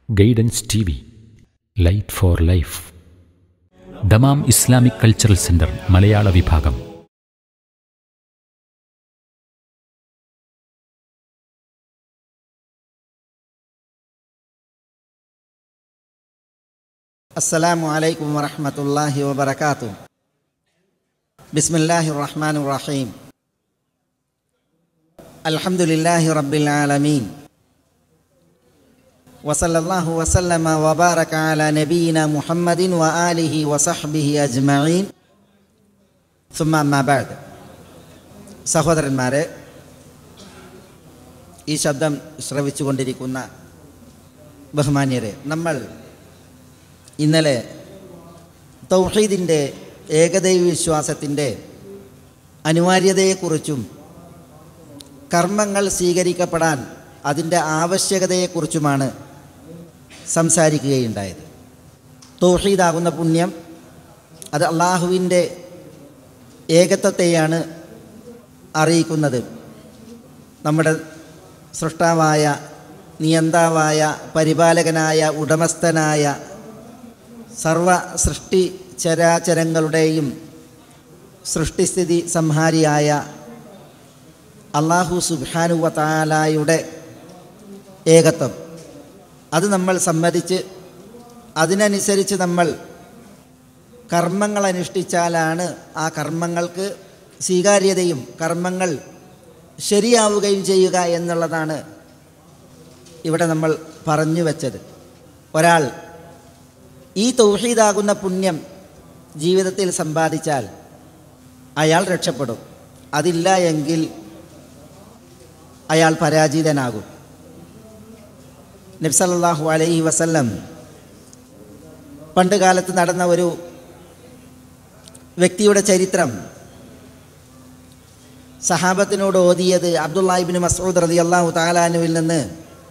guidance T V light for life Dammam Islamic cultural centre Malayala വിഭാഗം السلام عليكم ورحمة الله وبركاته بسم الله الرحمن الرحيم الحمد لله رب العالمين وصلى الله وسلم وبارك على نبينا محمد وآله وصحبه أجمعين ثم أما بعد സഹോദരന്മാരെ ഈ ശബ്ദം ശ്രവിച്ചുകൊണ്ടിരിക്കുന്ന ബഹുമാന്യരെ നമ്മൾ ഇന്നലെ തൗഹീദിൻ്റെ ഏകദൈവ വിശ്വാസത്തിൻ്റെ അനിവാര്യതയെക്കുറിച്ചും കർമ്മങ്ങൾ സ്വീകരിക്കപ്പെടാൻ അതിൻ്റെ ആവശ്യകതയെക്കുറിച്ചുമാണ് സംസാരിക്കുകയുണ്ടായത് തൗഹീദാകുന്ന പുണ്യം അത് അള്ളാഹുവിൻ്റെ ഏകത്വത്തെയാണ് അറിയിക്കുന്നത് നമ്മുടെ സൃഷ്ടാവായ നിയന്താവായ പരിപാലകനായ ഉടമസ്ഥനായ സർവ സൃഷ്ടി ചരാചരങ്ങളുടെയും സൃഷ്ടിസ്ഥിതി സംഹാരിയായ അള്ളാഹു സുബാനുവ താലായുടെ ഏകത്വം അത് നമ്മൾ സമ്മതിച്ച് അതിനനുസരിച്ച് നമ്മൾ കർമ്മങ്ങൾ അനുഷ്ഠിച്ചാലാണ് ആ കർമ്മങ്ങൾക്ക് സ്വീകാര്യതയും കർമ്മങ്ങൾ ശരിയാവുകയും ചെയ്യുക എന്നുള്ളതാണ് ഇവിടെ നമ്മൾ പറഞ്ഞു വച്ചത് ഒരാൾ ഈ തൗഹീദാകുന്ന പുണ്യം ജീവിതത്തിൽ സമ്പാദിച്ചാൽ അയാൾ രക്ഷപ്പെടും അതില്ല എങ്കിൽ അയാൾ പരാജിതനാകും നബ്സല്ലാഹു അലൈഹി വസല്ലം പണ്ട് കാലത്ത് നടന്ന ഒരു വ്യക്തിയുടെ ചരിത്രം സഹാബത്തിനോട് ഓതിയത് അബ്ദുല്ലാഹിബിൻ മസൂദ് റതി അള്ളാഹു താലാനുവിൽ നിന്ന്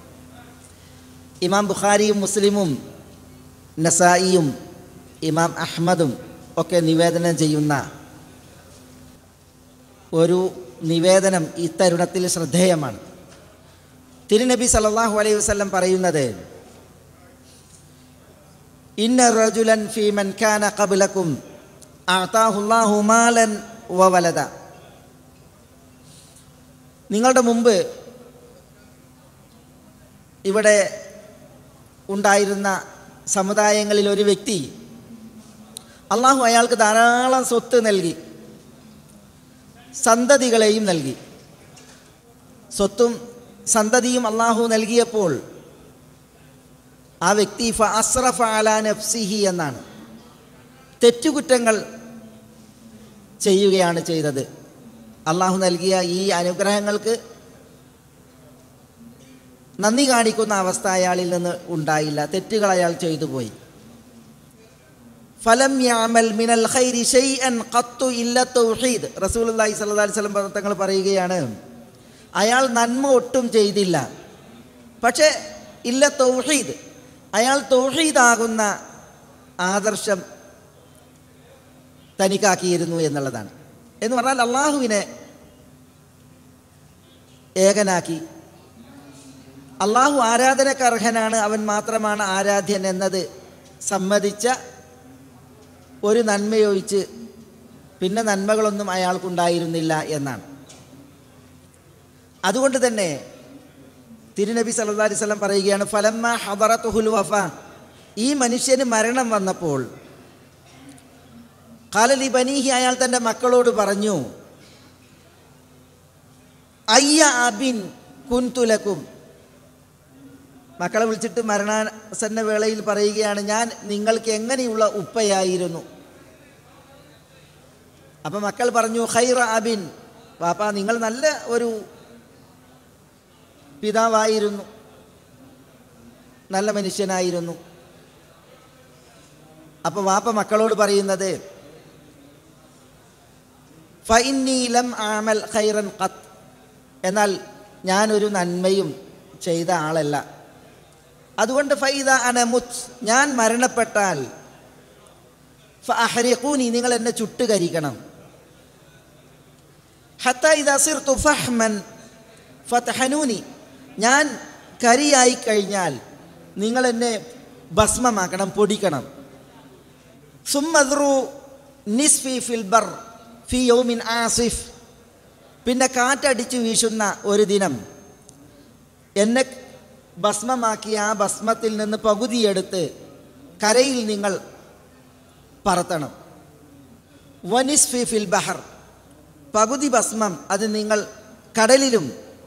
ഇമാം ബുഖാരിയും മുസ്ലിമും നസായിയും ഇമാം അഹ്മദും ഒക്കെ നിവേദനം ചെയ്യുന്ന ഒരു നിവേദനം ഈ തരുണത്തിൽ ശ്രദ്ധേയമാണ് തിരുനബി സല്ലല്ലാഹു അലൈഹി വസല്ലം പറയുന്നത് ഇന്ന റജുലൻ ഫീ മൻ കാന ഖബ്ലക്കും അഅതാഹുല്ലാഹു മാലൻ വവലദ നിങ്ങളുടെ മുമ്പ് ഇവിടെ ഉണ്ടായിരുന്ന സമുദായങ്ങളിൽ ഒരു വ്യക്തി അള്ളാഹു അയാൾക്ക് ധാരാളം സ്വത്ത് നൽകി സന്തതികളെയും നൽകി സ്വത്തും സന്തതിയും അള്ളാഹു നൽകിയപ്പോൾ ആ വ്യക്തി ഫ അസ്രഫ അല നഫ്സിഹി എന്നാണ് തെറ്റുകുറ്റങ്ങൾ ചെയ്യുകയാണ് ചെയ്തത് അള്ളാഹു നൽകിയ ഈ അനുഗ്രഹങ്ങൾക്ക് നന്ദി കാണിക്കുന്ന അവസ്ഥ അയാളിൽ നിന്ന് ഉണ്ടായില്ല തെറ്റുകൾ അയാൾ ചെയ്തു പോയി ഫലം യാമൽ മിനൽ ഖൈരി ഷൈഅൻ ഖത്തു ഇല്ല തൗഹീദ് റസൂലുള്ളാഹി സ്വല്ലല്ലാഹി അലൈഹി വസല്ലം തങ്ങൾ പറയുകയാണ് അയാൾ നന്മ ഒട്ടും ചെയ്തില്ല പക്ഷേ ഇല്ല തൗഹീദ് അയാൾ തൗഹീദാകുന്ന ആദർശം തനിക്കാക്കിയിരുന്നു എന്നുള്ളതാണ് എന്ന് പറഞ്ഞാൽ അള്ളാഹുവിനെ ഏകനാക്കി അള്ളാഹു ആരാധനക്ക് അർഹനാണ് അവൻ മാത്രമാണ് ആരാധ്യൻ എന്നത് സമ്മതിച്ച ഒരു നന്മയൊഴിച്ച് പിന്നെ നന്മകളൊന്നും അയാൾക്കുണ്ടായിരുന്നില്ല എന്നാണ് അതുകൊണ്ട് തന്നെ തിരുനബി സല്ലാ അലൈഹി സ്വലം പറയുകയാണ് ഫലമ്മ ഹബറത്തുഹുൽ വഫ ഈ മനുഷ്യന് മരണം വന്നപ്പോൾ കാലലി ബനീഹി അയാൾ തൻ്റെ മക്കളോട് പറഞ്ഞു അയ്യ അബിൻ കുൻതുലക്കും മക്കളെ വിളിച്ചിട്ട് മരണാസന്ന വേളയിൽ പറയുകയാണ് ഞാൻ നിങ്ങൾക്ക് എങ്ങനെയുള്ള ഉപ്പയായിരുന്നു അപ്പം മക്കൾ പറഞ്ഞു ഖൈറ അബിൻ വാപ്പ നിങ്ങൾ നല്ല ഒരു പിതാവായിരുന്നു നല്ല മനുഷ്യനായിരുന്നു അപ്പോൾ വാപ്പ മക്കളോട് പറയുന്നത് ഫൈനീലം ആമൽ ഖൈറൻ ഖത്ത് എന്നാൽ ഞാനൊരു നന്മയും ചെയ്ത ആളല്ല അതുകൊണ്ട് ഫൈദ അനമുത്ത് ഞാൻ മരണപ്പെട്ടാൽ ഫഹരിഖൂനി നിങ്ങൾ എന്നെ ചുട്ടുകരിക്കണം ഹത്ത ഇത് അസിർത്തു ഫഹ്മൻ ഫതഹനൂനി ഞാൻ കരിയായി കഴിഞ്ഞാൽ നിങ്ങൾ എന്നെ ഭസ്മമാക്കണം പൊടിക്കണം സുമ്മദ്രു നിസ്ഫി ഫിൽ ബർ ഫി യൗമിൻ ആസിഫ് പിന്നെ കാറ്റടിച്ചു വീശുന്ന ഒരു ദിനം എന്നെ ഭസ്മമാക്കി ആ ഭസ്മത്തിൽ നിന്ന് പകുതിയെടുത്ത് കരയിൽ നിങ്ങൾ പറത്തണം വനിസ്ഫി ഫിൽ ബഹർ പകുതി ഭസ്മം അത് നിങ്ങൾ കടലിലും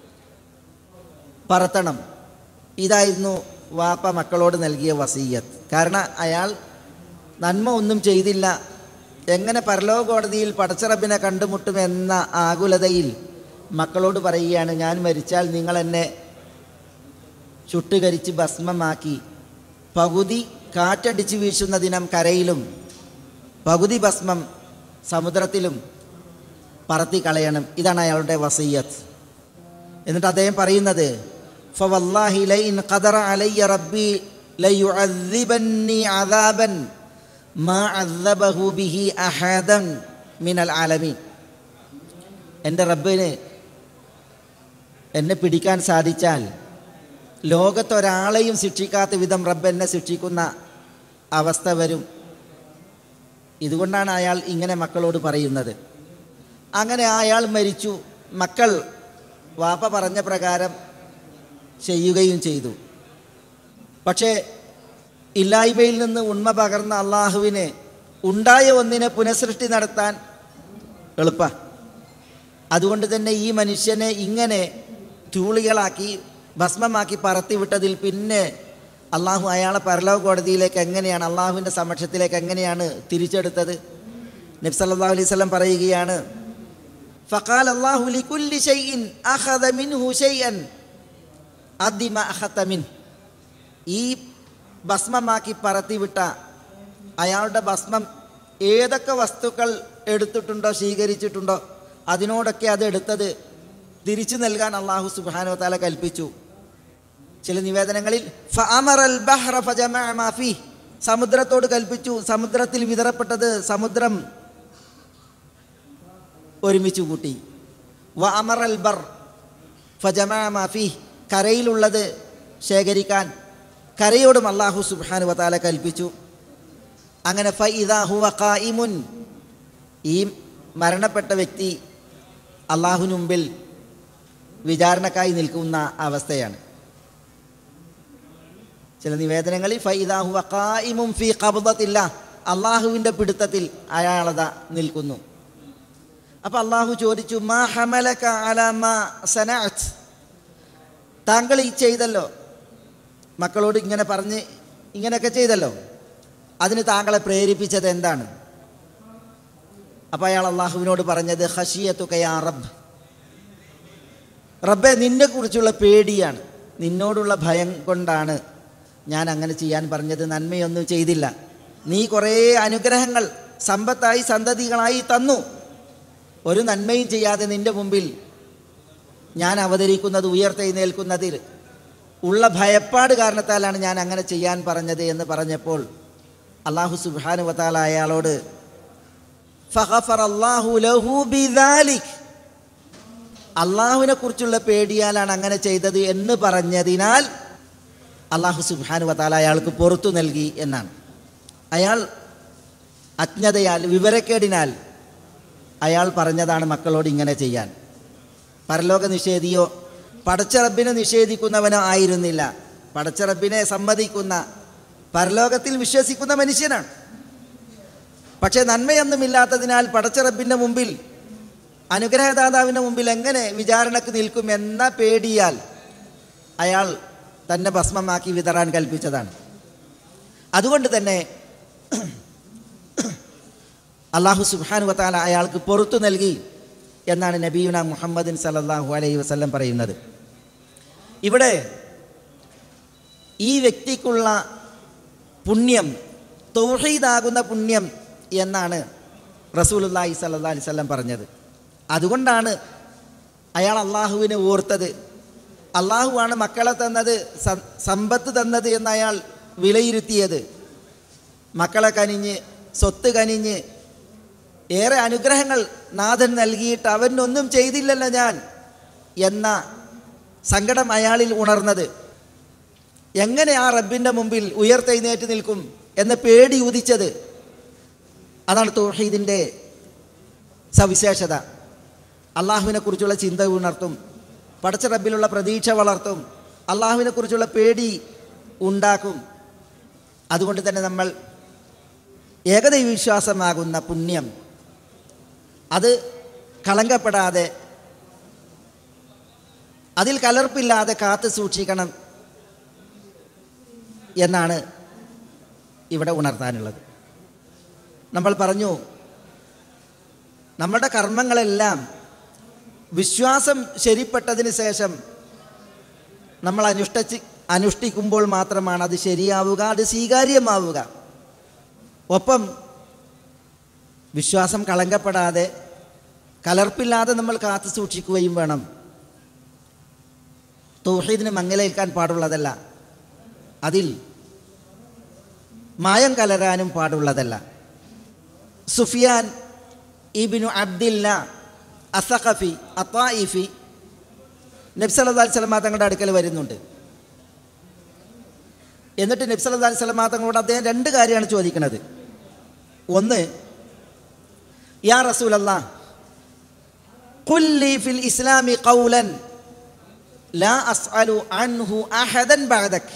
പറത്തണം ഇതായിരുന്നു വാപ്പ മക്കളോട് നൽകിയ വസീയത്ത് കാരണം അയാൾ നന്മ ഒന്നും ചെയ്തില്ല എങ്ങനെ പരലോക കോടതിയിൽ പടച്ചറബിനെ കണ്ടുമുട്ടുമെന്ന ആകുലതയിൽ മക്കളോട് പറയുകയാണ് ഞാൻ മരിച്ചാൽ നിങ്ങൾ എന്നെ ചുട്ടുകരിച്ച് ഭസ്മമാക്കി പകുതി കാറ്റടിച്ച് വീശുന്ന ദിനം കരയിലും പകുതി ഭസ്മം സമുദ്രത്തിലും പറത്തി കളയണം ഇതാണ് അയാളുടെ വസീയത്ത് എന്നിട്ട് അദ്ദേഹം പറയുന്നത് ഫവല്ലാഹി ലൈൻ ഖദറ അലയ്യ റബ്ബി ലയുഅദ്ദിബന്നി അദാബൻ മാ അദ്ദബഹു ബിഹി അഹദൻ മിനൽ ആലമീൻ എൻ്റെ റബ്ബിന് എന്നെ പിടിക്കാൻ സാധിച്ചാൽ ലോകത്തൊരാളെയും ശിക്ഷിക്കാത്ത വിധം റബ്ബ് എന്നെ ശിക്ഷിക്കുന്ന അവസ്ഥ വരും ഇതുകൊണ്ടാണ് അയാൾ ഇങ്ങനെ മക്കളോട് പറയുന്നത് അങ്ങനെ അയാൾ മരിച്ചു മക്കൾ വാപ്പ പറഞ്ഞ പ്രകാരം ചെയ്യുകയും ചെയ്തു പക്ഷേ ഇല്ലായ്മയിൽ നിന്ന് ഉണ്മ പകർന്ന അള്ളാഹുവിന് ഉണ്ടായ ഒന്നിനെ പുനഃസൃഷ്ടി നടത്താൻ എളുപ്പ അതുകൊണ്ട് തന്നെ ഈ മനുഷ്യനെ ഇങ്ങനെ തൂളികളാക്കി ഭസ്മമാക്കി പറത്തിവിട്ടതിൽ പിന്നെ അള്ളാഹു അയാളെ പരലോക കോടതിയിലേക്ക് എങ്ങനെയാണ് അള്ളാഹുവിൻ്റെ സമക്ഷത്തിലേക്ക് എങ്ങനെയാണ് തിരിച്ചെടുത്തത് നബി സല്ലല്ലാഹു അലൈഹി വസല്ലം പറയുകയാണ് ഫഖാൽ അല്ലാഹു ലികുല്ലി ഷൈഇൻ അഖദ മിൻഹു ഷൈഅൻ അദ്ദിമ അഖത മിൻ ഈ ഭസ്മമാക്കി പറത്തിവിട്ട അയാളുടെ ഭസ്മം ഏതൊക്കെ വസ്തുക്കൾ എടുത്തിട്ടുണ്ടോ സ്വീകരിച്ചിട്ടുണ്ടോ അതിനോടൊക്കെ അത് എടുത്തത് തിരിച്ചു നൽകാൻ അള്ളാഹു സുബ്ഹാനഹു വതആല കൽപ്പിച്ചു ചില നിവേദനങ്ങളിൽ ഫഅമറൽ ബഹ്റ ഫജമഅ മാ ഫീഹ് സമുദ്രത്തോട് കൽപ്പിച്ചു സമുദ്രത്തിൽ വിതറപ്പെട്ടത് സമുദ്രം ഒരുമിച്ച് കൂട്ടി വ അമറൽ ബർ ഫജമഅ മാ ഫീഹ് കരയിലുള്ളത് ശേഖരിക്കാൻ കരയോടും അള്ളാഹു സുബ്ഹാനഹു വതആല കൽപ്പിച്ചു അങ്ങനെ ഫഇദാ ഹുവ ഖായിമുൻ ഈ മരണപ്പെട്ട വ്യക്തി അള്ളാഹുവിന് മുമ്പിൽ വിചാരണക്കായി നിൽക്കുന്ന അവസ്ഥയാണ് ചില നിവേദനങ്ങളിൽ ഫൈദാഹു വഖായിമും ഫീ ഖബ്ദത്തില്ല അള്ളാഹുവിൻ്റെ പിടുത്തത്തിൽ അയാളത നിൽക്കുന്നു അപ്പോൾ അള്ളാഹു ചോദിച്ചു മാ ഹമലക അല മാ സനഅത്ത് താങ്കൾ ഈ ചെയ്തല്ലോ മക്കളോട് ഇങ്ങനെ പറഞ്ഞ് ഇങ്ങനെയൊക്കെ ചെയ്തല്ലോ അതിന് താങ്കളെ പ്രേരിപ്പിച്ചത് എന്താണ് അപ്പോൾ അയാൾ അള്ളാഹുവിനോട് പറഞ്ഞത് ഹഷിയത്തുകയാ റബ്ബ് റബ്ബെ നിന്നെ കുറിച്ചുള്ള പേടിയാണ് നിന്നോടുള്ള ഭയം കൊണ്ടാണ് ഞാൻ അങ്ങനെ ചെയ്യാൻ പറഞ്ഞത് നന്മയൊന്നും ചെയ്തില്ല നീ കുറേ അനുഗ്രഹങ്ങൾ സമ്പത്തായി സന്തതികളായി തന്നു ഒരു നന്മയും ചെയ്യാതെ നിന്റെ മുമ്പിൽ ഞാൻ അവതരിക്കുന്നത് ഉയർത്തെഴുന്നേൽക്കുന്നതിൽ ഉള്ള ഭയപ്പാട് കാരണത്താലാണ് ഞാൻ അങ്ങനെ ചെയ്യാൻ പറഞ്ഞത് എന്ന് പറഞ്ഞപ്പോൾ അള്ളാഹു സുബാനു വത്താല അയാളോട് ഫഹഫർ അള്ളാഹു ലഹു ബിദാലിക് അള്ളാഹുവിനെ കുറിച്ചുള്ള പേടിയാലാണ് അങ്ങനെ ചെയ്തത് എന്ന് പറഞ്ഞതിനാൽ അള്ളാഹു സുബാനു വത്താല അയാൾക്ക് പുറത്തു നൽകി എന്നാണ് അയാൾ അജ്ഞതയാൽ വിവരക്കേടിനാൽ അയാൾ പറഞ്ഞതാണ് മക്കളോട് ഇങ്ങനെ ചെയ്യാൻ പരലോക നിഷേധിയോ പടച്ചറബിനെ നിഷേധിക്കുന്നവനോ ആയിരുന്നില്ല പടച്ചറബിനെ സമ്മതിക്കുന്ന പരലോകത്തിൽ വിശ്വസിക്കുന്ന മനുഷ്യനാണ് പക്ഷേ നന്മയൊന്നുമില്ലാത്തതിനാൽ പടച്ചറബിൻ്റെ മുമ്പിൽ അനുഗ്രഹദാതാവിൻ്റെ മുമ്പിൽ എങ്ങനെ വിചാരണക്ക് നിൽക്കുമെന്ന പേടിയാൽ അയാൾ തന്നെ ഭസ്മമാക്കി വിതറാൻ കൽപ്പിച്ചതാണ് അതുകൊണ്ട് തന്നെ അള്ളാഹു സുബാനു വത്താല അയാൾക്ക് പുറത്തു നൽകി എന്നാണ് നബീന മുഹമ്മദിൻ സല്ലല്ലാഹു അലൈഹി വസല്ലം പറയുന്നത് ഇവിടെ ഈ വ്യക്തിക്കുള്ള പുണ്യം തൗഹീദാകുന്ന പുണ്യം എന്നാണ് റസൂലുല്ലാഹി സല്ലല്ലാഹു അലൈഹി വസല്ലം പറഞ്ഞത് അതുകൊണ്ടാണ് അയാൾ അള്ളാഹുവിനെ ഓർത്തത് അള്ളാഹുവാണ് മക്കളെ തന്നത് സ- സമ്പത്ത് തന്നത് എന്ന് അയാൾ വിലയിരുത്തിയത് മക്കളെ കനിഞ്ഞ് സ്വത്ത് കനിഞ്ഞ് ഏറെ അനുഗ്രഹങ്ങൾ നാഥൻ നൽകിയിട്ട് അവനൊന്നും ചെയ്തില്ലല്ലോ ഞാൻ എന്ന സങ്കടം അയാളിൽ ഉണർന്നത് എങ്ങനെ ആ റബ്ബിൻ്റെ മുമ്പിൽ ഉയർത്തെഴുന്നേറ്റ് നിൽക്കും എന്ന പേടി ഉദിച്ചത് അതാണ് തൗഹീദിൻ്റെ സവിശേഷത അള്ളാഹുവിനെ കുറിച്ചുള്ള ചിന്ത ഉണർത്തും പടച്ച റബ്ബിലുള്ള പ്രതീക്ഷ വളർത്തും അള്ളാഹുവിനെ കുറിച്ചുള്ള പേടി ഉണ്ടാക്കും അതുകൊണ്ട് തന്നെ നമ്മൾ ഏകദൈവ വിശ്വാസമാകുന്ന പുണ്യം അത് കളങ്കപ്പെടാതെ അതിൽ കലർപ്പില്ലാതെ കാത്തു സൂക്ഷിക്കണം എന്നാണ് ഇവിടെ ഉണർത്താനുള്ളത് നമ്മൾ പറഞ്ഞു നമ്മുടെ കർമ്മങ്ങളെല്ലാം വിശ്വാസം ശരിപ്പെട്ടതിന് ശേഷം നമ്മൾ അനുഷ്ഠിച്ച് അനുഷ്ഠിക്കുമ്പോൾ മാത്രമാണ് അത് ശരിയാവുക അത് സ്വീകാര്യമാവുക ഒപ്പം വിശ്വാസം കളങ്കപ്പെടാതെ കലർപ്പില്ലാതെ നമ്മൾ കാത്തു സൂക്ഷിക്കുകയും വേണം തൗഹീദിന് മങ്ങലേൽക്കാൻ പാടുള്ളതല്ല അതിൽ മായം കലരാനും പാടുള്ളതല്ല സുഫിയാൻ ഇബിനു അബ്ദില്ല അസഖഫി അത്തായിഫി നബ്സല്ലാ സ്വലമാ തങ്ങളുടെ അടുക്കൽ വരുന്നുണ്ട് എന്നിട്ട് നബ്സല്ലാ സ്വലമാ തങ്ങളോട് അദ്ദേഹം രണ്ട് കാര്യമാണ് ചോദിക്കുന്നത് ഒന്ന് യാ റസൂലല്ലാ കുല്ലി ഫിൽ ഇസ്ലാമി ഖൗലൻ ലാ അസ്അലു അൻഹു അഹദൻ ബഅദക്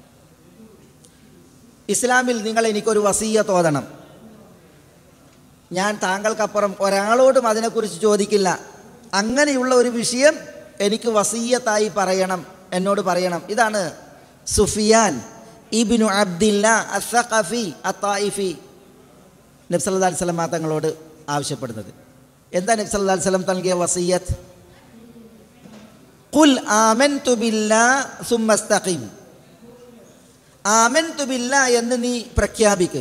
ഇസ്ലാമിൽ നിങ്ങൾ എനിക്കൊരു വസീയ തോന്നണം ഞാൻ താങ്കൾക്കപ്പുറം ഒരാളോടും അതിനെക്കുറിച്ച് ചോദിക്കില്ല അങ്ങനെയുള്ള ഒരു വിഷയം എനിക്ക് വസീയത്തായി പറയണം എന്നോട് പറയണം ഇതാണ് സുഫിയാൻ ഇബിനു അബ്ദില്ല അസഖഫി അത്തായിഫി നബ്സല്ലാ സ്വലം തങ്ങളോട് ആവശ്യപ്പെടുന്നത് എന്താ നബ്സല്ലാ സ്വലം നൽകിയ വസീയത്ത് കുൽ ആമൻ തുബില്ല സുമ്മസ്തഖീം ആമൻ തുബില്ല എന്ന് നീ പ്രഖ്യാപിക്ക്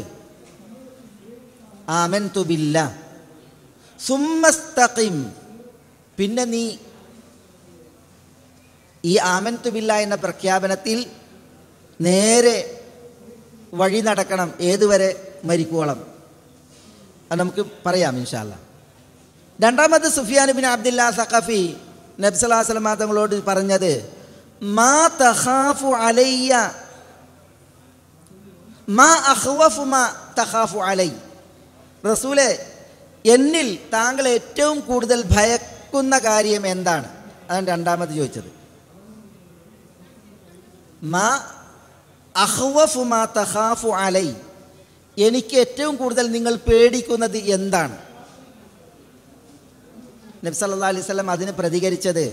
ആമൻ തുബില്ല സുമ്മസ്തഖീം പിന്നെ നീ ഈ ആമൻ തുബില്ല എന്ന പ്രഖ്യാപനത്തിൽ നേരെ വഴി നടക്കണം ഏതുവരെ മരിക്കോളം അത് നമുക്ക് പറയാം ഇൻഷാല്ല രണ്ടാമത് സുഫിയാൻ ബിൻ അബ്ദില്ല സഖഫി നബ്സലാ സ്വലമാ തങ്ങളോട് പറഞ്ഞത് മാ തഖാഫു അലയ്യ മാ അഹ്വഫു മാ തഖാഫു അലൈ റസൂലെ എന്നിൽ താങ്കൾ ഏറ്റവും കൂടുതൽ ഭയക്കുന്ന കാര്യം എന്താണ് അതാണ് രണ്ടാമത് ചോദിച്ചത് മാ അഹ്വഫു മാ തഖാഫു അലൈ എനിക്ക് ഏറ്റവും കൂടുതൽ നിങ്ങൾ പേടിക്കുന്നത് എന്താണ് നബി സല്ലാ അലൈഹി സ്വലം അതിന് പ്രതികരിച്ചത്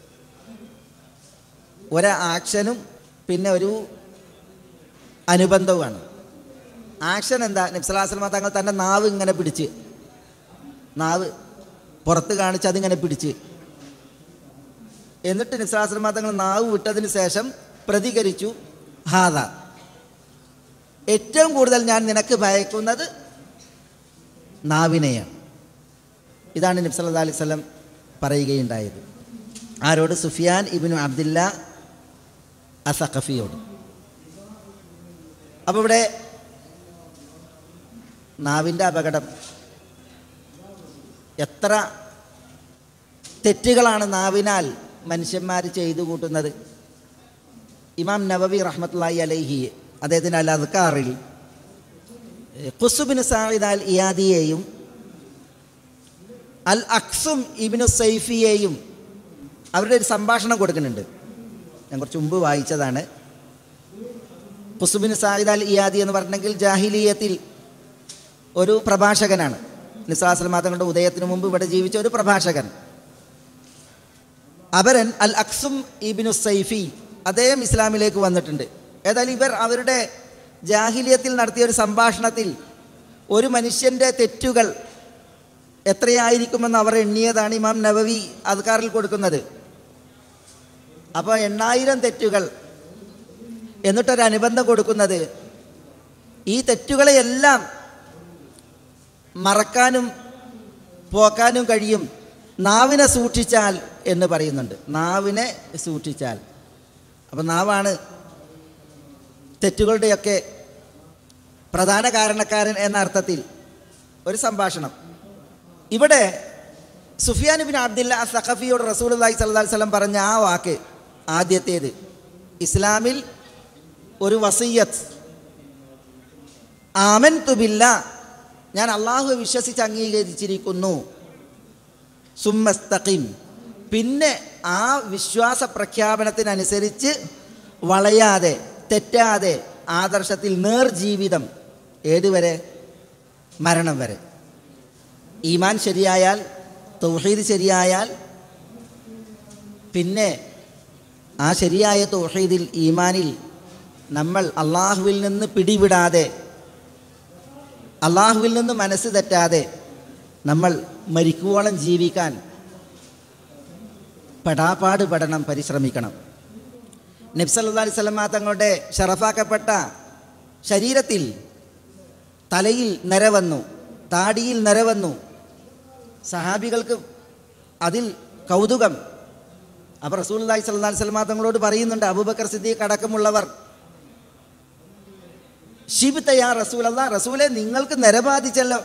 ഒരു ആക്ഷനും പിന്നെ ഒരു അനുബന്ധവുമാണ് ആക്ഷൻ എന്താ നബ്സലാസ്ലമ തങ്ങൾ തൻ്റെ നാവ് ഇങ്ങനെ പിടിച്ച് നാവ് പുറത്ത് കാണിച്ച് അതിങ്ങനെ പിടിച്ച് എന്നിട്ട് നബ്സലാസ്ലമ തങ്ങൾ നാവ് വിട്ടതിന് ശേഷം പ്രതികരിച്ചു ഹാദ ഏറ്റവും കൂടുതൽ ഞാൻ നിനക്ക് ഭയക്കുന്നത് നാവിനെയാണ് ഇതാണ് നബ്സല്ലാ അലൈഹി സ്വലം പറയുകയുണ്ടായത് ആരോട് സുഫിയാൻ ഇബിനു അബ്ദില്ല അസഖഫിയോട് അപ്പോൾ ഇവിടെ നാവിൻ്റെ അപകടം എത്ര തെറ്റുകളാണ് നാവിനാൽ മനുഷ്യന്മാർ ചെയ്തു കൂട്ടുന്നത് ഇമാം നവവി റഹ്മത്തുള്ളാഹി അലൈഹി അദ്ദേഹത്തിൻ്റെ അൽ അദ്കാറിൽ ഖുസുബിന് സാഹിദ് അൽ ഇയാദിയെയും അൽ അക്സും ഇബിനു സൈഫിയെയും അവരുടെ ഒരു സംഭാഷണം കൊടുക്കുന്നുണ്ട് ഞാൻ കുറച്ച് മുമ്പ് വായിച്ചതാണ് ഖുസുബിൻ സാഹിദ് അൽ ഇയാദി എന്ന് പറഞ്ഞെങ്കിൽ ജാഹിലീയത്തിൽ ഒരു പ്രഭാഷകനാണ് നിസാസ്ലമാ തങ്ങളുടെ ഉദയത്തിന് മുമ്പ് ഇവിടെ ജീവിച്ച ഒരു പ്രഭാഷകൻ അവരൻ അൽ അക്സും ഇബിനു സൈഫി അദ്ദേഹം ഇസ്ലാമിലേക്ക് വന്നിട്ടുണ്ട് ഏതായാലും ഇവർ അവരുടെ ജാഹിലിയത്തിൽ നടത്തിയ ഒരു സംഭാഷണത്തിൽ ഒരു മനുഷ്യൻ്റെ തെറ്റുകൾ എത്രയായിരിക്കുമെന്ന് അവർ എണ്ണിയതാണ് ഇമാം നവവി അദ്കാറിൽ കൊടുക്കുന്നത് അപ്പോൾ എണ്ണായിരം തെറ്റുകൾ എന്നിട്ടൊരു അനുബന്ധം കൊടുക്കുന്നത് ഈ തെറ്റുകളെയെല്ലാം മറക്കാനും പോക്കാനും കഴിയും നാവിനെ സൂക്ഷിച്ചാൽ എന്ന് പറയുന്നുണ്ട് നാവിനെ സൂക്ഷിച്ചാൽ അപ്പം നാവാണ് തെറ്റുകളുടെയൊക്കെ പ്രധാന കാരണക്കാരൻ എന്ന അർത്ഥത്തിൽ ഒരു സംഭാഷണം ഇവിടെ സുഫിയാൻ ബിൻ അബ്ദില്ല സഖഫിയോട് റസൂൽ അള്ളഹി സ്വല്ലാ വല്ലം പറഞ്ഞ ആ വാക്ക് ആദ്യത്തേത് ഇസ്ലാമിൽ ഒരു വസീയത്ത് ആമൻ തുബില്ല ഞാൻ അള്ളാഹു വിശ്വസിച്ച് അംഗീകരിച്ചിരിക്കുന്നു സുമ്മസ്തഖിം പിന്നെ ആ വിശ്വാസ പ്രഖ്യാപനത്തിനനുസരിച്ച് വളയാതെ തെറ്റാതെ ആദർശത്തിൽ നേർജീവിതം ഏതുവരെ മരണം വരെ ഈമാൻ ശരിയായാൽ തൗഹീദ് ശരിയായാൽ പിന്നെ ആ ശരിയായ തൗഹീദിൽ ഈമാനിൽ നമ്മൾ അള്ളാഹുവിൽ നിന്ന് പിടിവിടാതെ അള്ളാഹുവിൽ നിന്ന് മനസ്സ് തെറ്റാതെ നമ്മൾ മരിക്കുവോളം ജീവിക്കാൻ പെടാപ്പാട് പെടണം പരിശ്രമിക്കണം നബ്സല്ലാ അലൈഹി സ്വലമ തങ്ങളുടെ ഷറഫാക്കപ്പെട്ട ശരീരത്തിൽ തലയിൽ നര വന്നു താടിയിൽ നര വന്നു സഹാബികൾക്ക് അതിൽ കൗതുകം അപ്പോൾ റസൂൽ അള്ളാഹി സ്വല്ലാ സ്വലമ തങ്ങളോട് പറയുന്നുണ്ട് അബൂബക്കർ സിദ്ദീഖ് അടക്കമുള്ളവർ ഷിബിത്തയാ റസൂൽ അല്ലാ റസൂലെ നിങ്ങൾക്ക് നരബാധിച്ചല്ലോ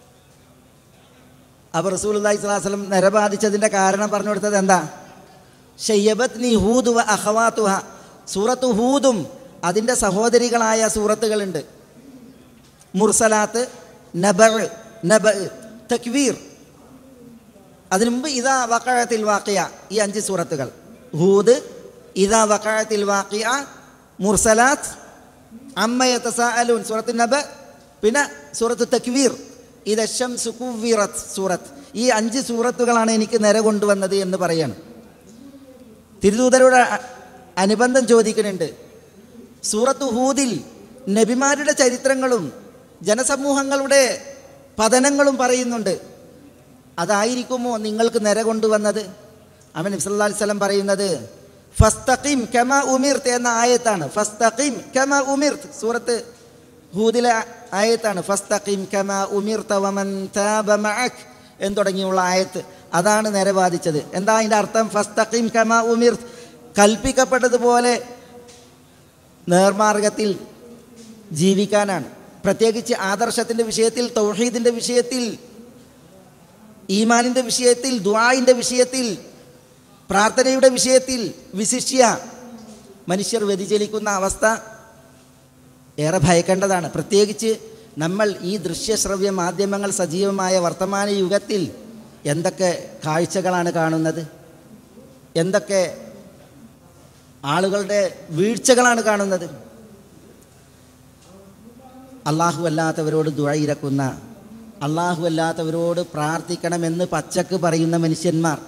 അപ്പോൾ റസൂൽ അള്ളാഹി സ്വലാഹു വസ്ലം നരബാധിച്ചതിൻ്റെ കാരണം പറഞ്ഞു കൊടുത്തത് എന്താ ഷയ്യബത് നീ ഹൂദ് വ അഹവാത്തുഹ സൂറത്ത് ഹൂദും അതിൻ്റെ സഹോദരികളായ സൂറത്തുകളുണ്ട് മുർസലാത്ത് നബ നബ തക്വീർ അതിനു മുമ്പ് ഇതാ വക്കഴത്തിൽ വാക്കിയ ഈ അഞ്ച് സൂറത്തുകൾ ഹൂദ് ഇതാ വക്കഴത്തിൽ വാക്കിയ മുർസലാത്ത് അമ്മയത്തസാലൂൻ സൂറത്ത് നബ പിന്നെ സൂറത്ത് തക്വീർ ഇത് ഷംസു കുവ്വിറത്ത് സൂറത്ത് ഈ അഞ്ച് സൂറത്തുകളാണ് എനിക്ക് നിര കൊണ്ടുവന്നത് എന്ന് പറയാണ് തിരുദൂതരോട് അ- അനുബന്ധം ചോദിക്കുന്നുണ്ട് സൂറത്ത് ഹൂദിൽ നബിമാരുടെ ചരിത്രങ്ങളും ജനസമൂഹങ്ങളുടെ പതനങ്ങളും പറയുന്നുണ്ട് അതായിരിക്കുമോ നിങ്ങൾക്ക് നിര കൊണ്ടുവന്നത് അവൻ നബ്സല്ലാ സ്വലം പറയുന്നത് ഫസ്തഖിം കമ ഉമിർത്ത് എന്ന ആയത്താണ് ഫസ്തഖിം കമ ഉമിർത്ത് സൂറത്ത് ഹൂദിലെ ആയത്താണ് ഫസ്തഖിം കമ ഉമിർത്ത വമൻ താബ മഅക് എന്ന് തുടങ്ങിയുള്ള ആയത്ത് അതാണ് നേരെ ബാധിച്ചത് എന്താ അതിൻ്റെ അർത്ഥം ഫസ്തഖിം കമ ഉമിർത്ത് കൽപ്പിക്കപ്പെട്ടതുപോലെ നേർമാർഗത്തിൽ ജീവിക്കാനാണ് പ്രത്യേകിച്ച് ആദർശത്തിൻ്റെ വിഷയത്തിൽ തൗഹീദിൻ്റെ വിഷയത്തിൽ ഈമാനിൻ്റെ വിഷയത്തിൽ ദ്വായിൻ്റെ വിഷയത്തിൽ പ്രാർത്ഥനയുടെ വിഷയത്തിൽ വിശിഷ്യ മനുഷ്യർ വ്യതിചലിക്കുന്ന അവസ്ഥ ഏറെ ഭയക്കേണ്ടതാണ് പ്രത്യേകിച്ച് നമ്മൾ ഈ ദൃശ്യശ്രവ്യ മാധ്യമങ്ങൾ സജീവമായ വർത്തമാന യുഗത്തിൽ എന്തൊക്കെ കാഴ്ചകളാണ് കാണുന്നത് എന്തൊക്കെ ആളുകളുടെ വീഴ്ചകളാണ് കാണുന്നത് അള്ളാഹു അല്ലാത്തവരോട് ദുഴയിരക്കുന്ന അള്ളാഹു അല്ലാത്തവരോട് പ്രാർത്ഥിക്കണമെന്ന് പച്ചക്ക് പറയുന്ന മനുഷ്യന്മാർ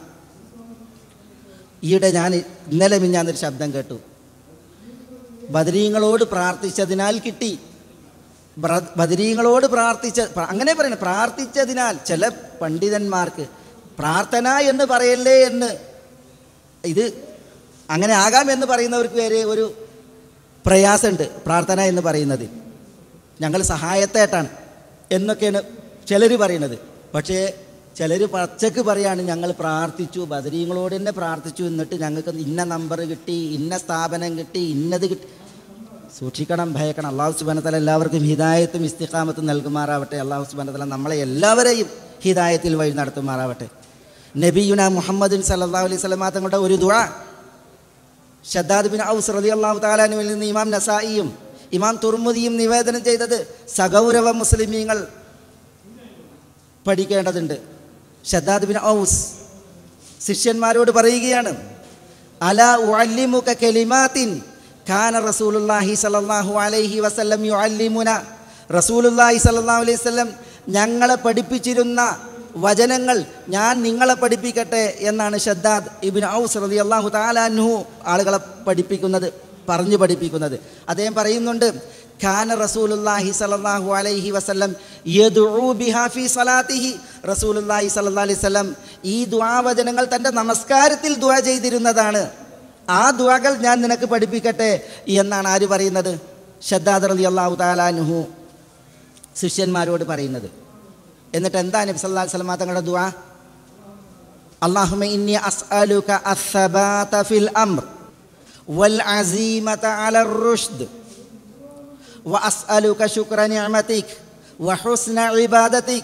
ഈയിടെ ഞാൻ ഇന്നലെ മിഞ്ഞാന്നൊരു ശബ്ദം കേട്ടു ബദരീങ്ങളോട് പ്രാർത്ഥിച്ചതിനാൽ കിട്ടി ബ്ര- ബദരീങ്ങളോട് പ്രാർത്ഥിച്ച പ്ര- അങ്ങനെ പറയുന്നത് പ്രാർത്ഥിച്ചതിനാൽ ചില പണ്ഡിതന്മാർക്ക് പ്രാർത്ഥന എന്ന് പറയല്ലേ എന്ന് ഇത് അങ്ങനെ ആകാം എന്ന് പറയുന്നവർക്ക് വരെ ഒരു പ്രയാസമുണ്ട് പ്രാർത്ഥന എന്ന് പറയുന്നത് ഞങ്ങൾ സഹായത്തായിട്ടാണ് എന്നൊക്കെയാണ് ചിലർ പറയുന്നത് പക്ഷേ ചിലർ പച്ചക്ക് പറയാണ് ഞങ്ങൾ പ്രാർത്ഥിച്ചു ബദരീങ്ങളോട് തന്നെ പ്രാർത്ഥിച്ചു എന്നിട്ട് ഞങ്ങൾക്ക് ഇന്ന നമ്പർ കിട്ടി ഇന്ന സ്ഥാപനം കിട്ടി ഇന്നത് കിട്ടി സൂക്ഷിക്കണം ഭയക്കണം അള്ളാഹു സുബാനത്തല എല്ലാവർക്കും ഹിദായത്തും ഇസ്തിഖാമത്തും നൽകുമാറാവട്ടെ അള്ളാഹു സുബാനത്തല നമ്മളെ എല്ലാവരെയും ഹിദായത്തിൽ വഴി നടത്തുമാറാവട്ടെ നബിയുന മുഹമ്മദിൻ സല്ലാ അലൈഹി സ്വലമാ തങ്ങളുടെ ഒരു ദുഴ ഷദ്ദാദ് ബിൻ ഔസ് റലി അള്ളാഹു താലാനുവിൽ നിന്ന് ഇമാം നസായിയും ഇമാം തുർമുദിയും നിവേദനം ചെയ്തത് സഗൗരവ മുസ്ലിമീങ്ങൾ പഠിക്കേണ്ടതുണ്ട് ഷദ്ദാദ് ബിൻ ഔസ് ശിഷ്യന്മാരോട് പറയുകയാണ് അല ഉഅല്ലിമുക കലിമാത്തിൻ ഖാന റസൂലുള്ളാഹി സ്വല്ലല്ലാഹു അലൈഹി വസല്ലം യുഅല്ലിമുന റസൂലുള്ളാഹി സ്വല്ലല്ലാഹു അലൈഹി വസല്ലം ഞങ്ങളെ പഠിപ്പിച്ചിരുന്ന വചനങ്ങൾ ഞാൻ നിങ്ങളെ പഠിപ്പിക്കട്ടെ എന്നാണ് ഷദ്ദാദ് ഇബിൻ ഔസ് റളിയല്ലാഹു തആല അൻഹു ആളുകളെ പഠിപ്പിക്കുന്നത് പറഞ്ഞു പഠിപ്പിക്കുന്നത് അദ്ദേഹം പറയുന്നുണ്ട് ഖാന റസൂലുള്ളാഹി സ്വല്ലല്ലാഹു അലൈഹി വസല്ലം യദ്ഉ ബിഹാ ഫീ സലാത്തിഹി റസൂലുള്ളാഹി സ്വല്ലല്ലാഹു അലൈഹി വസല്ലം ഈ ദുആവചനങ്ങൾ തൻ്റെ നമസ്കാരത്തിൽ ദുആ ചെയ്തിരുന്നതാണ് ആ ദുആകൾ ഞാൻ നിനക്ക് പഠിപ്പിക്കട്ടെ എന്നാണ് ആര് പറയുന്നത് ഷദ്ദാദ് റളിയല്ലാഹു തആല അൻഹു ശിഷ്യന്മാരോട് പറയുന്നത് എന്നിട്ട് എന്താ നബി സല്ലല്ലാഹു അലൈഹി വസല്ലം തങ്ങളുടെ ദുആ അല്ലാഹുമ്മ ഇന്നി അസ്അലുക അസ്സബാത ഫിൽ അംർ വൽ അസീമത അലർ റുഷ്ദ് وأسألك شكر نعمتك وحسن عبادتك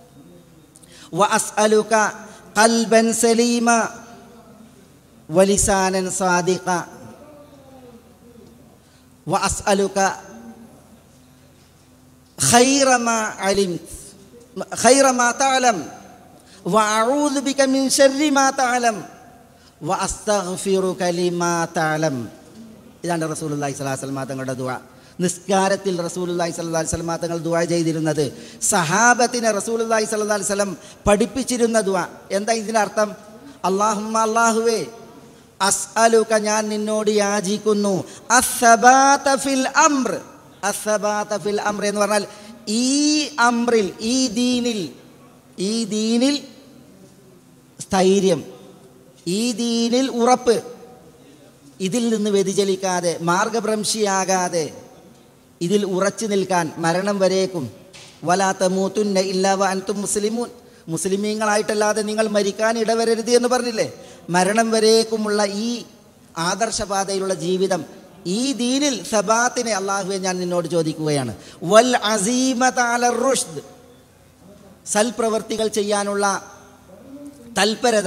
وأسألك قلبا سليما ولسانا صادقا വ അസ്അലുക ഖൈറ മാ അലിംത് ഖൈറ മാ തഅലം വ അഊദു ബിക മിൻ ശർരി മാ തഅലം വ അസ്തഗ്ഫിറുക ലിമാ തഅലം ഇതാണ് റസൂലുള്ളാഹി സ്വല്ലല്ലാഹു അലൈഹി വസല്ലം തങ്ങളുടെ ദുആ നിസ്കാരത്തിൽ റസൂലുള്ളാഹി സ്വല്ലല്ലാഹി അലൈഹി വസല്ലം തങ്ങൾ ദുആ ചെയ്തിരുന്നത് സഹാബത്തിനെ റസൂലുള്ളാഹി സ്വല്ലല്ലാഹി അലൈഹി വസല്ലം പഠിപ്പിച്ചിരുന്ന ദുആ എന്താ ഇതിൻ്റെ അർത്ഥം അല്ലാഹുമ്മ അല്ലാഹുവേ അസ്അലുക ഞാൻ നിന്നോട് യാചിക്കുന്നു അസ്സബാത ഫിൽ അംർ അസ്സബാത ഫിൽ അംർ എന്ന് പറഞ്ഞാൽ ഈ അംറിൽ ഈ ദീനിൽ ഈ ദീനിൽ സ്ഥൈര്യം ഈ ദീനിൽ ഉറപ്പ് ഇതിൽ നിന്ന് വ്യതിചലിക്കാതെ മാർഗഭ്രംശിയാകാതെ ഇതിൽ ഉറച്ചു നിൽക്കാൻ മരണം വരേക്കും വലാത്ത മൂത്തുന്ന ഇല്ലാവ അൻതും മുസ്ലിമൂൻ മുസ്ലിമീങ്ങളായിട്ടല്ലാതെ നിങ്ങൾ മരിക്കാൻ ഇടവരരുത് എന്ന് പറഞ്ഞില്ലേ മരണം വരേക്കുമുള്ള ഈ ആദർശപാതയിലുള്ള ജീവിതം ഈ ദീനിൽ സബാത്തിനെ അള്ളാഹുവെ ഞാൻ നിന്നോട് ചോദിക്കുകയാണ് വൽ അസീമതാല റുഷ്ദ് സൽപ്രവർത്തികൾ ചെയ്യാനുള്ള തൽപരത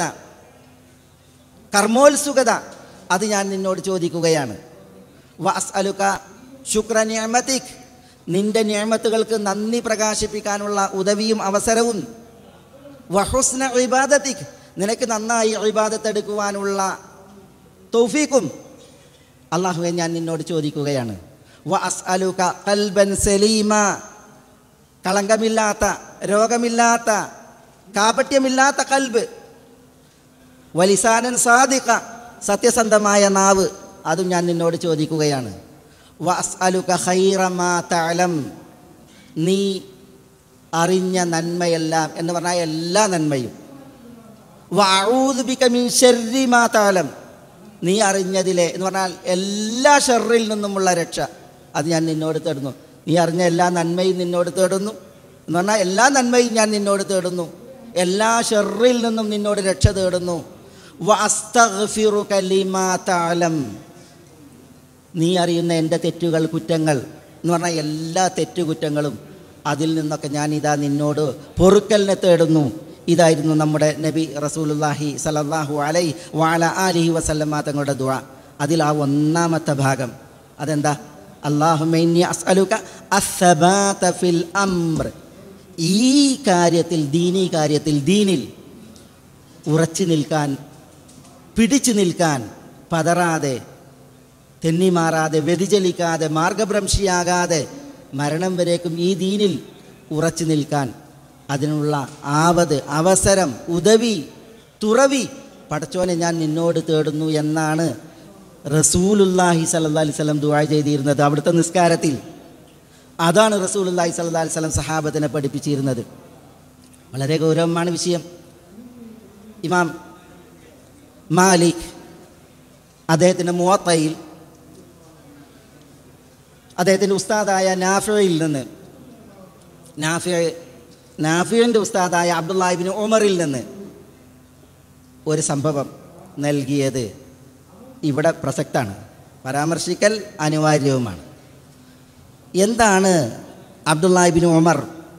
കർമ്മോത്സുകത അത് ഞാൻ നിന്നോട് ചോദിക്കുകയാണ് വസ് അലുക ശുക്ര നിയമത്തിക് നിന്റെ നിയമത്തുകൾക്ക് നന്ദി പ്രകാശിപ്പിക്കാനുള്ള ഉദവിയും അവസരവും വഹുസ്ന ഇബാദത്തിക് നിനക്ക് നന്നായി ഇബാദത്ത് എടുക്കുവാനുള്ള തൗഫീക്കും അള്ളാഹുവെ ഞാൻ നിന്നോട് ചോദിക്കുകയാണ് വ അസ് അലുക കൽബൻ സലീമ കളങ്കമില്ലാത്ത രോഗമില്ലാത്ത കാപട്യമില്ലാത്ത കൽബ് വലിസാനൻ സാദിഖ സത്യസന്ധമായ നാവ് അതും ഞാൻ നിന്നോട് ചോദിക്കുകയാണ് വസ് അലുക ഹൈറമാ തലം നീ അറിഞ്ഞ നന്മയെല്ലാം എന്ന് പറഞ്ഞാൽ എല്ലാ നന്മയും വഊദുബിക മിൻ ശർരി മാ തഅലം നീ അറിഞ്ഞതിലെ എന്ന് പറഞ്ഞാൽ എല്ലാ ഷെറിൽ നിന്നുമുള്ള രക്ഷ അത് ഞാൻ നിന്നോട് തേടുന്നു നീ അറിഞ്ഞ എല്ലാ നന്മയും നിന്നോട് തേടുന്നു എന്ന് പറഞ്ഞാൽ എല്ലാ നന്മയും ഞാൻ നിന്നോട് തേടുന്നു എല്ലാ ഷെറിൽ നിന്നും നിന്നോട് രക്ഷ തേടുന്നു വഅസ്തഗ്ഫിറുക ലിമാ തഅലം നീ അറിയുന്ന എൻ്റെ തെറ്റുകൾ കുറ്റങ്ങൾ എന്ന് പറഞ്ഞാൽ എല്ലാ തെറ്റുകുറ്റങ്ങളും അതിൽ നിന്നൊക്കെ ഞാൻ ഇതാ നിന്നോട് പൊറുക്കലിനെ തേടുന്നു ഇതായിരുന്നു നമ്മുടെ നബി റസൂലുല്ലാഹി സലല്ലാഹു അലൈ വാല ആലിഹി വസല്ലമ്മ തങ്ങളുടെ ദുആ അതിൽ ആ ഒന്നാമത്തെ ഭാഗം അതെന്താ അള്ളാഹുമൈന്യ അസ്അലുക അസ്സബാത ഫിൽ അംർ ഈ കാര്യത്തിൽ ദീനീ കാര്യത്തിൽ ദീനിൽ ഉറച്ചു നിൽക്കാൻ പിടിച്ചു നിൽക്കാൻ പതറാതെ തെന്നിമാറാതെ വ്യതിചലിക്കാതെ മാർഗഭ്രംശിയാകാതെ മരണം വരേക്കും ഈ ദീനിൽ ഉറച്ചു നിൽക്കാൻ അതിനുള്ള ആവത് അവസരം ഉദവി തുറവി പടച്ചോനെ ഞാൻ നിന്നോട് തേടുന്നു എന്നാണ് റസൂലുല്ലാഹി സല്ലാ അലൈഹി സ്വലം ദുആ ചെയ്തിരുന്നത് അവിടുത്തെ നിസ്കാരത്തിൽ അതാണ് റസൂലുല്ലാഹി സല്ലാ അലൈഹി സ്വലം സഹാബത്തിനെ പഠിപ്പിച്ചിരുന്നത് വളരെ ഗൗരവമാണ് വിഷയം ഇമാം മാലിക് അദ്ദേഹത്തിൻ്റെ മുവത്തയിൽ അദ്ദേഹത്തിൻ്റെ ഉസ്താദായ നാഫിയിൽ നിന്ന് നാഫി നാഫിയുടെ ഉസ്താദായ അബ്ദുല്ലാഹിബിൻ ഉമറിൽ നിന്ന് ഒരു സംഭവം നൽകിയത് ഇവിടെ പ്രസക്താണ് പരാമർശിക്കൽ അനിവാര്യവുമാണ് എന്താണ് അബ്ദുല്ലാഹിബിൻ ഉമർ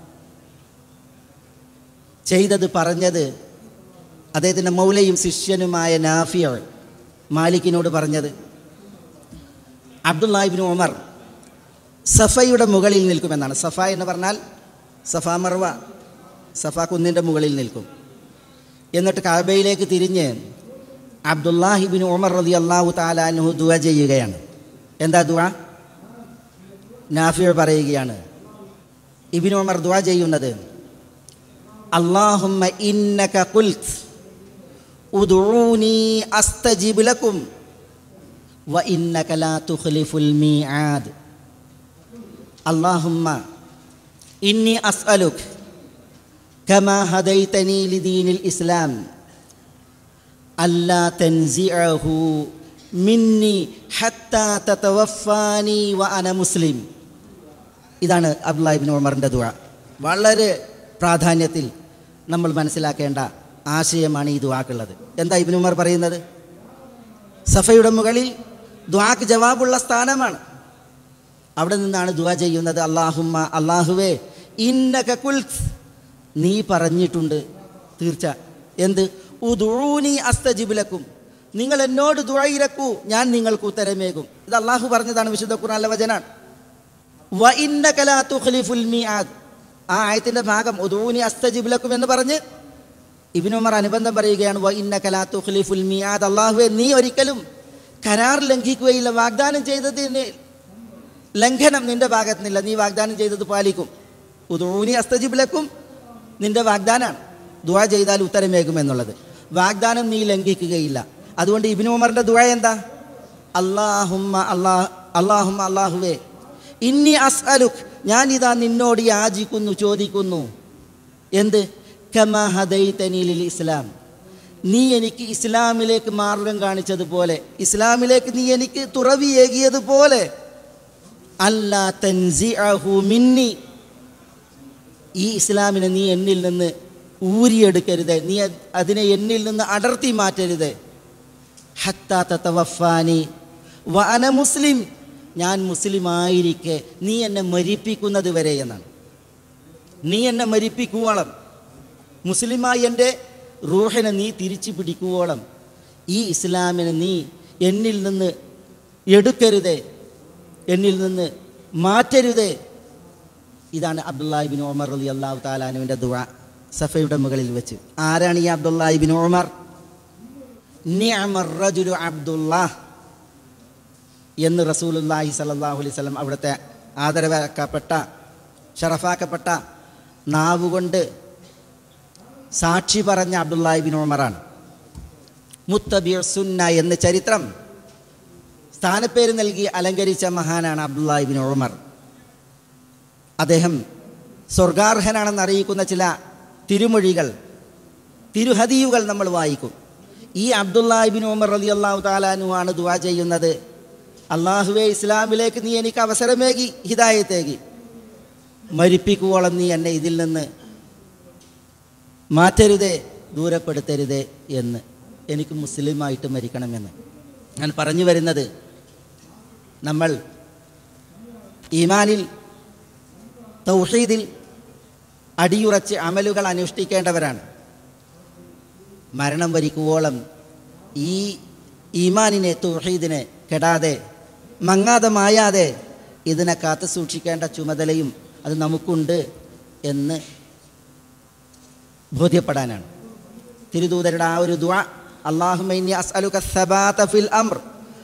ചെയ്തത് പറഞ്ഞത് അദ്ദേഹത്തിൻ്റെ മൗലയും ശിഷ്യനുമായ നാഫിയ മാലിക്കിനോട് പറഞ്ഞത് അബ്ദുല്ലാഹിബിൻ ഉമർ സഫയുടെ മുകളിൽ നിൽക്കുമെന്നാണ് സഫ എന്ന് പറഞ്ഞാൽ സഫ മർവ സഫ കുന്നിൻ്റെ മുകളിൽ നിൽക്കും എന്നിട്ട് കാബയിലേക്ക് തിരിഞ്ഞ് അബ്ദുല്ലാഹിബിൻ ഉമർ റതി അള്ളാഹു താലാനുഹു ദുവ ചെയ്യുകയാണ് എന്താ ദുവ നാഫിയ പറയുകയാണ് ഇബിൻ ഉമർ ദുവ ചെയ്യുന്നത് അള്ളാഹുമ്മ ഇന്നക കുൽത്ത് ഉദൂനി അസ്തജിബ് ലക്കും വ ഇന്നക ലാ തുഖ്ലിഫുൽ മീആദ് اللهم إني أسألك كما هديتني لدين الإسلام ألا تنزعه مني حتى تتوفاني وأنا مسلم ഇതാണ് അബ്ദുല്ലാഹിബിൻ ഉമറിൻ്റെ ദുവ വളരെ പ്രാധാന്യത്തിൽ നമ്മൾ മനസ്സിലാക്കേണ്ട ആശയമാണ് ഈ ദുവാക്കുള്ളത് എന്താ ഇബിൻ ഉമർ പറയുന്നത് സഫയുടെ മുകളിൽ ദ്വാക്ക് ജവാബുള്ള സ്ഥാനമാണ് അവിടെ നിന്നാണ് ദുവ ചെയ്യുന്നത് അള്ളാഹുമ്മ അള്ളാഹുവേ ഇന്നക കുൽത്ത് നീ പറഞ്ഞിട്ടുണ്ട് തീർച്ച എന്ത് ഉദൂനി അസ്തജിബുലക്കും നിങ്ങൾ എന്നോട് ദുഴയിരക്കൂ ഞാൻ നിങ്ങൾക്ക് ഉത്തരമേകും ഇത് അള്ളാഹു പറഞ്ഞതാണ് വിശുദ്ധ ഖുർആനിലെ വചനാണ് വ ഇന്നക ലാ തുഖ്ലിഫുൽ മിആദ് ആ ആയത്തിന്റെ ഭാഗം ഉദൂനി അസ്തജിബ് ലക്കും എന്ന് പറഞ്ഞ് ഇബ്നു ഉമർ അനുബന്ധം പറയുകയാണ് വ ഇന്നക ലാ തുഖ്ലിഫുൽ മിആദ് അല്ലാഹുവേ നീ ഒരിക്കലും കരാർ ലംഘിക്കുകയില്ല വാഗ്ദാനം ചെയ്തതിന് ലംഘനം നിന്റെ ഭാഗത്തുനിന്നില്ല നീ വാഗ്ദാനം ചെയ്തത് പാലിക്കും ഉദൂനി അസ്തജിബ് ലക്കും നിന്റെ വാഗ്ദാനാണ് ദുആ ചെയ്താൽ ഉത്തരമേകും എന്നുള്ളത് വാഗ്ദാനം നീ ലംഘിക്കുകയില്ല അതുകൊണ്ട് ഇബ്നു ഉമറിന്റെ ദുആ എന്താ അല്ലാഹുമ്മ അല്ലാഹ് അല്ലാഹുമ്മ അല്ലാഹുവേ ഇന്നി അസ്അലുക് ഞാൻ ഇതാ നിന്നോട് യാചിക്കുന്നു ചോദിക്കുന്നു എന്ത് കമാ ഹദൈതനി ലിൽ ഇസ്ലാം നീ എനിക്ക് ഇസ്ലാമിലേക്ക് മാർഗം കാണിച്ചതുപോലെ ഇസ്ലാമിലേക്ക് നീ എനിക്ക് തുറവിയേകിയതുപോലെ അല്ലാ തൻസിഅഹു മിന്നി ഈ ഇസ്ലാമിനെ നീ എന്നിൽ നിന്ന് ഊരിയെടുക്കരുത് നീ അത് അതിനെ എന്നിൽ നിന്ന് അടർത്തി മാറ്റരുത് ഹത്താ തവഫാനി വ അന മുസ്ലിം ഞാൻ മുസ്ലിമായിരിക്കെ നീ എന്നെ മരിപ്പിക്കുന്നത് വരെ എന്നാണ് നീ എന്നെ മരിപ്പിക്കുവോളം മുസ്ലിമായി എൻ്റെ റൂഹിനെ നീ തിരിച്ചു പിടിക്കുവോളം ഈ ഇസ്ലാമിനെ നീ എന്നിൽ നിന്ന് എടുക്കരുതേ എന്നിൽ നിന്ന് മാറ്റരുതേ ഇതാണ് അബ്ദുല്ലാഹിബിൻ ഉമർ അലി അള്ളാഹു താലാനുവിൻ്റെ ദുവ സഫയുടെ മുകളിൽ വെച്ച് ആരാണ് ഈ അബ്ദുല്ലാഹിബിൻ ഉമർ നിഅമർ റജുലു അബ്ദുല്ലാഹ് എന്ന് റസൂലുല്ലാഹി സല്ലല്ലാഹു അലൈഹി വസല്ലം അവിടുത്തെ ആദരവാക്കപ്പെട്ട ഷറഫാക്കപ്പെട്ട നാവുകൊണ്ട് സാക്ഷി പറഞ്ഞ അബ്ദുല്ലാഹിബിൻ ഉമറാണ് മുത്തബിർ സുന്ന എന്ന ചരിത്രം സ്ഥാനപ്പേര് നൽകി അലങ്കരിച്ച മഹാനാണ് അബ്ദുല്ലാഹിബിൻ ഉമർ അദ്ദേഹം സ്വർഗാർഹനാണെന്ന് അറിയിക്കുന്ന ചില തിരുമൊഴികൾ തിരുഹദിയുകൾ നമ്മൾ വായിക്കും ഈ അബ്ദുല്ലാഹിബിൻ ഉമർ റലി അള്ളാഹു താലാനു ആണ് ദുവാ ചെയ്യുന്നത് അള്ളാഹുവെ ഇസ്ലാമിലേക്ക് നീ എനിക്ക് അവസരമേകി ഹിദായത്തേകി മരിപ്പിക്കുവോളം നീ എന്നെ ഇതിൽ നിന്ന് മാറ്റരുതേ ദൂരപ്പെടുത്തരുതേ എന്ന് എനിക്ക് മുസ്ലിമായിട്ട് മരിക്കണമെന്ന് ഞാൻ പറഞ്ഞു വരുന്നത് നമ്മൾ ഈമാനിൽ തൗഹീദിൽ അടിയുറച്ച് അമലുകൾ അനുഷ്ഠിക്കേണ്ടവരാണ് മരണം വരിക്കുവോളം ഈ ഈമാനിനെ തൗഹീദിനെ കെടാതെ മങ്ങാതെ മായാതെ ഇതിനെ കാത്തു സൂക്ഷിക്കേണ്ട ചുമതലയും അത് നമുക്കുണ്ട് എന്ന് ബോധ്യപ്പെടാനാണ് തിരുദൂതരുടെ ആ ഒരു ദുആ അള്ളാഹുമൈനി അസ്അലുക സബാത ഫിൽ അംർ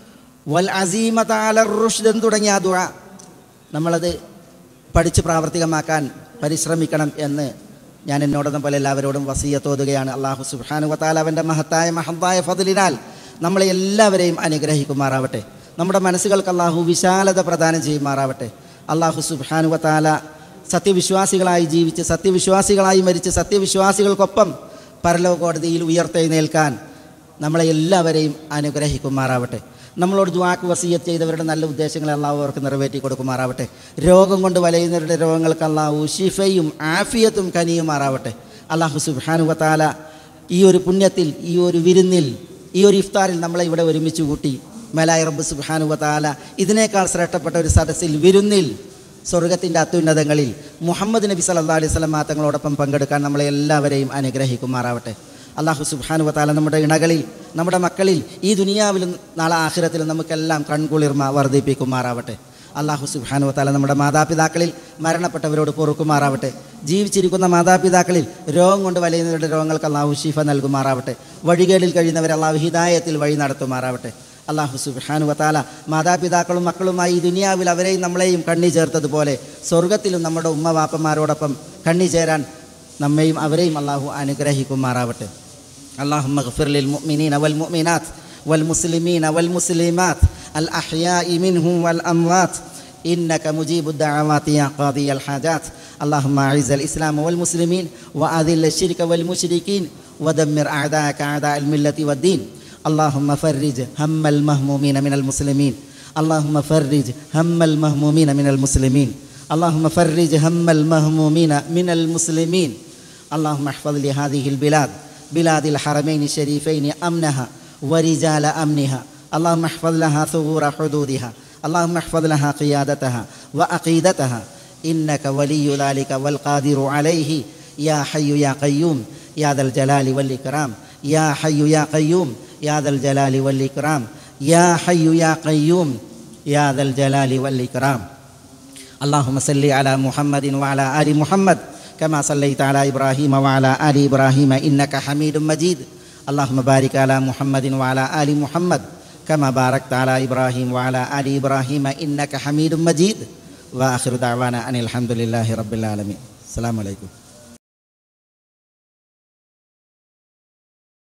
വൽ അസീമത അലർ റുഷ്ദ് എന്ന് തുടങ്ങിയ ആ ദുആ നമ്മളത് പഠിച്ച് പ്രാവർത്തികമാക്കാൻ പരിശ്രമിക്കണം എന്ന് ഞാൻ എന്നോടൊന്നും പോലെ എല്ലാവരോടും വസീയത്തോതുകയാണ് അള്ളാഹു സുബ്ഹാനു വതാല അവൻ്റെ മഹത്തായ മഹത്തായ ഫതിലിനാൽ നമ്മളെ എല്ലാവരെയും അനുഗ്രഹിക്കുമാറാവട്ടെ നമ്മുടെ മനസ്സുകൾക്ക് അള്ളാഹു വിശാലത പ്രദാനം ചെയ്യുമാറാവട്ടെ അള്ളാഹു സുബ്ഹാനു വതാല സത്യവിശ്വാസികളായി ജീവിച്ച് സത്യവിശ്വാസികളായി മരിച്ച് സത്യവിശ്വാസികൾക്കൊപ്പം പരലോകോടതിയിൽ ഉയർത്തെഴുന്നേൽക്കാൻ നമ്മളെ എല്ലാവരെയും അനുഗ്രഹിക്കുമാറാവട്ടെ നമ്മളോട് ദ്വാക്ക് വസീയത്ത് ചെയ്തവരുടെ നല്ല ഉദ്ദേശങ്ങളെ അള്ളാഹു അവർക്ക് നിറവേറ്റി കൊടുക്കുമാറാവട്ടെ രോഗം കൊണ്ട് വലയുന്നവരുടെ രോഗങ്ങൾക്ക് അള്ളാഹു ഷിഫയും ആഫിയത്തും കനിയുമാറാവട്ടെ അള്ളാഹു സുബാനുവത്താല ഈ ഒരു പുണ്യത്തിൽ ഈ ഒരു വിരുന്നിൽ ഈ ഒരു ഇഫ്താറിൽ നമ്മളെ ഇവിടെ ഒരുമിച്ച് കൂട്ടി മലായ റബ്ബ് സുബാനുവത്താല ഇതിനേക്കാൾ ശ്രേഷ്ഠപ്പെട്ട ഒരു സദസ്സിൽ വിരുന്നിൽ സ്വർഗത്തിൻ്റെ അത്യുന്നതങ്ങളിൽ മുഹമ്മദ് നബി സല്ലാ അലൈഹി സ്വലം തങ്ങളോടൊപ്പം പങ്കെടുക്കാൻ നമ്മളെ എല്ലാവരെയും അനുഗ്രഹിക്കുമാറാവട്ടെ അള്ളാഹു സുബാനു വത്താല നമ്മുടെ ഇണകളിൽ നമ്മുടെ മക്കളിൽ ഈ ദുനിയാവിലും നാളെ ആഖിറത്തിലും നമുക്കെല്ലാം കൺകുളിർമ വർദ്ധിപ്പിക്കുമാറാവട്ടെ അള്ളാഹു സുബാനു വത്താല നമ്മുടെ മാതാപിതാക്കളിൽ മരണപ്പെട്ടവരോട് പൊറുക്കുമാറാവട്ടെ ജീവിച്ചിരിക്കുന്ന മാതാപിതാക്കളിൽ രോഗം കൊണ്ട് വലയുന്നവരുടെ രോഗങ്ങൾക്ക് അള്ളാഹു ഷിഫ നൽകുമാറാവട്ടെ വഴികേടിൽ കഴിയുന്നവരെ അള്ളാഹു ഹിദായത്തിൽ വഴി നടത്തുമാറാവട്ടെ അള്ളാഹു സുബാനു വത്താല മാതാപിതാക്കളും മക്കളുമായി ഈ ദുനിയാവിൽ അവരെയും നമ്മളെയും കണ്ണി ചേർത്തതുപോലെ സ്വർഗത്തിലും നമ്മുടെ ഉമ്മ വാപ്പന്മാരോടൊപ്പം കണ്ണി ചേരാൻ നമ്മയും അവരെയും അള്ളാഹു അനുഗ്രഹിക്കുമാറാവട്ടെ اللهم اغفر للمؤمنين والمؤمنات والمسلمين والمسلمات الأحياء منهم والأموات إنك مجيب الدعوات يا قاضي الحاجات اللهم أعز الإسلام والمسلمين وأذل الشرك والمشركين ودمر أعداءك أعداء الملة والدين اللهم فرج هم المهمومين من المسلمين اللهم فرج هم المهمومين من المسلمين اللهم فرج هم المهمومين من المسلمين اللهم احفظ لهذه البلاد بلاد الحرمين الشريفين أمنها ورجال أمنها اللهم احفظ لها ثغور حدودها اللهم احفظ لها قيادتها وعقيدتها إنك ولي ذلك والقادر عليه يا حي يا قيوم يا ذا الجلال والإكرام يا حي يا قيوم യാ ദൽ ജലാലി വൽ ഇക്റാം യാ ഹയ്യു യാ ഖയ്യൂം യാ ദൽ ജലാലി വൽ ഇക്റാം اللهم صل على محمد وعلى آل محمد كما صليت على إبراهيم وعلى آل إبراهيم إنك حميد مجيد اللهم بارك على محمد وعلى آل محمد كما باركت على إبراهيم وعلى آل إبراهيم إنك حميد مجيد وآخر دعوانا أن الحمد لله رب العالمين السلام عليكم